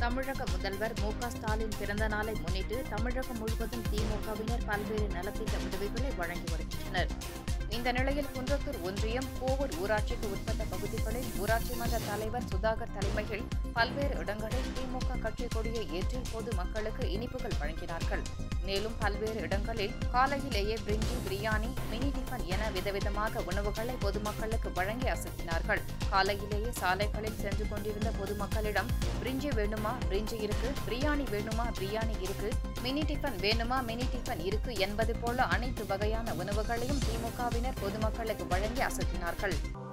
தமிழக முதல்வர் மு க ஸ்டாலின் பிறந்த நாளை முன்னிட்டு தமிழகம் முழுவதும் திமுகவினர் பல்வேறு நலத்திட்ட உதவிகளை வழங்கி வருகின்றனர் இந்த நிலையில் குன்றத்தூர் ஒன்றியம் கோவூர் ஊராட்சிக்கு உட்பட்ட பகுதிகளில் ஊராட்சி மன்ற தலைவர் சுதாகர் தலைமையில் பல்வேறு இடங்களில் திமுக கட்சி கொடியை ஏற்றி பொது மக்களுக்கு இனிப்புகள் வழங்கினார்கள் மேலும் பல்வேறு இடங்களில் காலையிலேயே பிரிஞ்சி பிரியாணி மினி டிஃபன் என விதவிதமாக உணவுகளை பொதுமக்களுக்கு வழங்கி அசத்தினார்கள் காலையிலேயே சாலைகளில் சென்று கொண்டிருந்த பொதுமக்களிடம் பிரிஞ்சி வேணுமா பிரிஞ்சி இருக்கு பிரியாணி வேணுமா பிரியாணி இருக்கு மினி டிஃபன் வேணுமா மினி டிஃபன் இருக்கு என்பது போல அனைத்து வகையான உணவுகளையும் திமுகவினர் பொதுமக்களுக்கு வழங்கி அசத்தினார்கள்